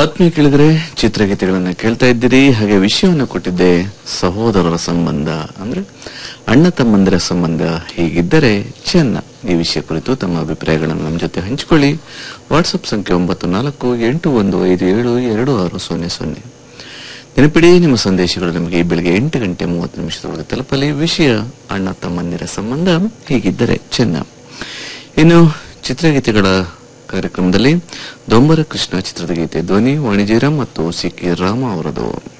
ಆತ್ಮೀಯ ಕೇಳಿದ್ರೆ ಚಿತ್ರಗೀತೆಗಳನ್ನ ಕೇಳ್ತಾ ಇದ್ದೀರಿ ಹಾಗೆ ವಿಷಯವನ್ನು ಕೊಟ್ಟಿದ್ದೆ ಸಹೋದರರ ಸಂಬಂಧ ಅಂದ್ರೆ ಅಣ್ಣ ತಮ್ಮಂದಿರ ಸಂಬಂಧ ಹೀಗಿದ್ದರೆ ಚೆನ್ನ ಈ ವಿಷಯ ಕುರಿತು ತಮ್ಮ ಅಭಿಪ್ರಾಯಗಳನ್ನು ನಮ್ಮ ಜೊತೆ ಹಂಚಿಕೊಳ್ಳಿ ವಾಟ್ಸಪ್ ಸಂಖ್ಯೆ ಒಂಬತ್ತು ನಾಲ್ಕು ಎಂಟು ಒಂದು ಐದು ಏಳು ಎರಡು ಆರು ಸೊನ್ನೆ ಸೊನ್ನೆ ನೆನಪಿಡಿ ನಿಮ್ಮ ಸಂದೇಶಗಳು ನಮಗೆ ಈ ಬೆಳಿಗ್ಗೆ ಎಂಟು ಗಂಟೆ ಮೂವತ್ತು ನಿಮಿಷದೊಳಗೆ ತಲುಪಲಿ ವಿಷಯ ಅಣ್ಣ ತಮ್ಮಂದಿರ ಸಂಬಂಧ ಹೀಗಿದ್ದರೆ ಚೆನ್ನ ಇನ್ನು ಚಿತ್ರಗೀತೆಗಳ ಕಾರ್ಯಕ್ರಮದಲ್ಲಿ ದೊಂಬರ ಕೃಷ್ಣ ಚಿತ್ರದ ಗೀತೆ ಧ್ವನಿ ವಾಣಿಜ್ಯರಾಮ್ ಮತ್ತು ಸಿ ಕೆ ರಾಮ ಅವರದು